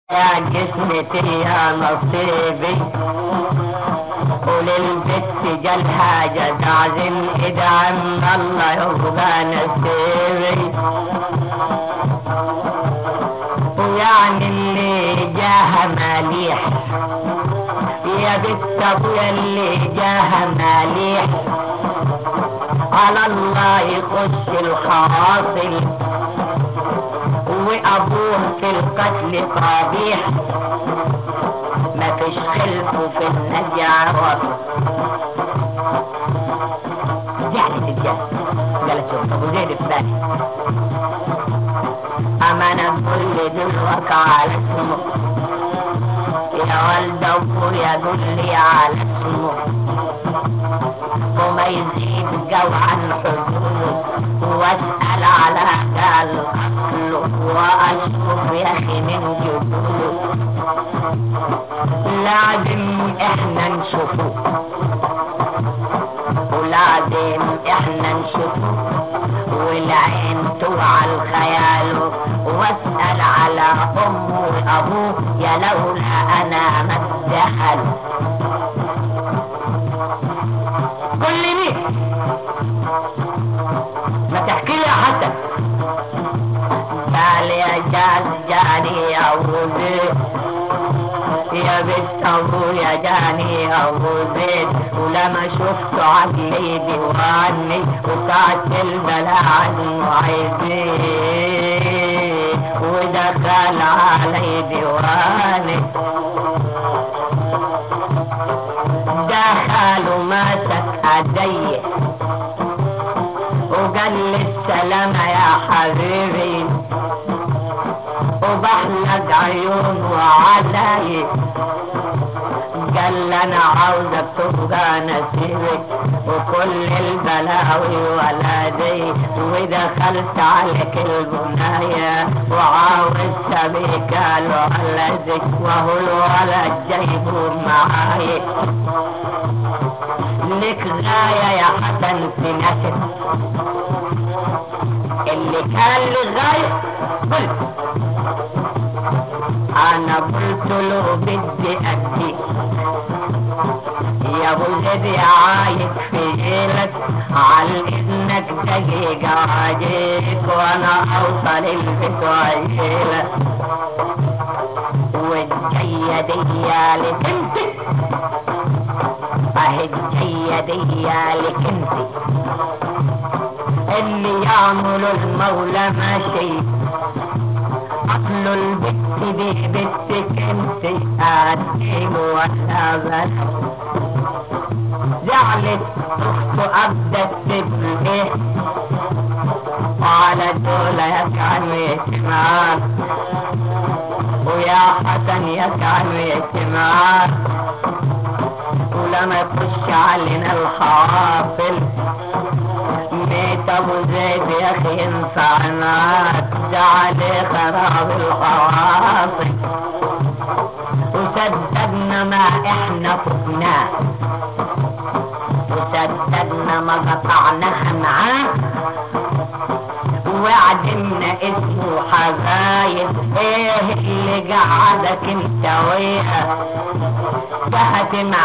يا جسمتي يا نصيبي وللبت جالها جد عزم ادعم الله يبقى نصيبي ويعني اللي جاها مليح يا بنت ابويا اللي جاها مليح على الله يخش الخواصل وابوه في القتل قبيح ما فيش خلفه في النجع وصل جعلت الجنة قالت شوف ابو زيد الثاني اما انا كل دلوك على اسمه يا والد ابوه يقول لي على اسمه وما يزيد جوعا حدود واسأل على قال قتله واشوف يا اخي من جدوده لازم احنا نشوفه ولازم احنا نشوفه والعين توعى الخيال واسأل على امه وابوه يا لولا انا ما اتدخل قل لي مين ما تحكي لي يا حسن قال يا جاز جاني يا ابو زيد يا بنت ابويا جاني ابو زيد ولما شفته عقلي ديواني وساعة البلاء عنه عايزين ودخل علي ديواني دخل وماسك ايدي وقال لي السلام يا حبيبي وبحلق عيون وعلي قال لي انا عاوزك تبقى نسيبك وكل البلاوي ولدي ودخلت عليك البناية وعاوز سبيك الولدك وهو الولد جايبه معاي لك غاية يا حسن في نفسك اللي كان لي غاية قلت انا قلت له بدي اديك يا ابو زيد عايد في جيلك على اذنك دقيقة واجيك وانا اوصل البيت واجيلك والجاية دي لبنتك اهي الجاية دي لك انت اللي يعمل المولى ماشي اصل البت دي بنتك انت ادي ولا بس زعلت اخته ابدت تبقى وعلى دول يكعنوا يتمان ويا حسن يكعنوا يتمان ولما يخش علينا الحافل ميت ابو زيد يا اخي انسانات جعل خراب الخواصم وسددنا ما احنا فقناه وسددنا ما قطعناها معاه وعدنا اسمه حبايب ايه اللي قعدك انت وياه جهت